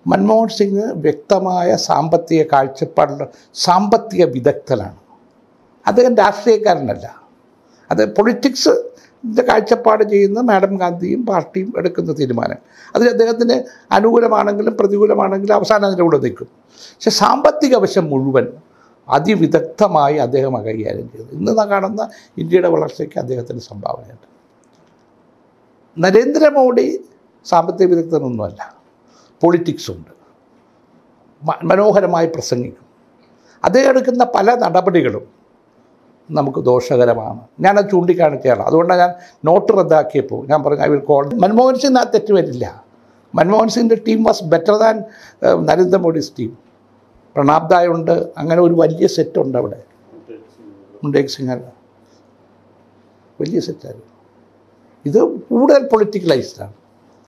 മൻമോഹൻ സിംഗ് വ്യക്തമായ സാമ്പത്തിക കാഴ്ചപ്പാടുള്ള സാമ്പത്തിക വിദഗ്ധനാണ് അദ്ദേഹം രാഷ്ട്രീയക്കാരനല്ല അത് പൊളിറ്റിക്സ് കാഴ്ചപ്പാട് ചെയ്യുന്ന മാഡം ഗാന്ധിയും പാർട്ടിയും എടുക്കുന്ന തീരുമാനം അതിൽ അദ്ദേഹത്തിന് അനുകൂലമാണെങ്കിലും പ്രതികൂലമാണെങ്കിലും അവസാനം അതിൻ്റെ കൂടെ നിൽക്കും പക്ഷെ സാമ്പത്തിക വശം മുഴുവൻ അതിവിദഗ്ധമായി അദ്ദേഹം കൈകാര്യം ചെയ്തു ഇന്ന് നാം കാണുന്ന ഇന്ത്യയുടെ വളർച്ചയ്ക്ക് അദ്ദേഹത്തിന് സംഭാവനയുണ്ട് നരേന്ദ്രമോദി സാമ്പത്തിക വിദഗ്ധനൊന്നുമല്ല പൊളിറ്റിക്സുണ്ട് മ- മനോഹരമായി പ്രസംഗിക്കും അദ്ദേഹം എടുക്കുന്ന പല നടപടികളും നമുക്ക് ദോഷകരമാണ് ഞാനത് ചൂണ്ടിക്കാണിക്കുകയാണ് അതുകൊണ്ടാണ് ഞാൻ നോട്ട് റദ്ദാക്കിയപ്പോൾ ഞാൻ പറഞ്ഞു I will call Manmohan Singh ആ തെറ്റ് വരില്ല മൻമോഹൻ സിംഗിൻ്റെ team was better than Narendra Modi's team Pranab ദായ് ഉണ്ട് അങ്ങനെ ഒരു വലിയ സെറ്റുണ്ട് അവിടെ മുണ്ടേക് സിംഗ് വലിയ സെറ്റായിരുന്നു ഇത് കൂടുതൽ പൊളിറ്റിക്കലൈസ്ഡാണ്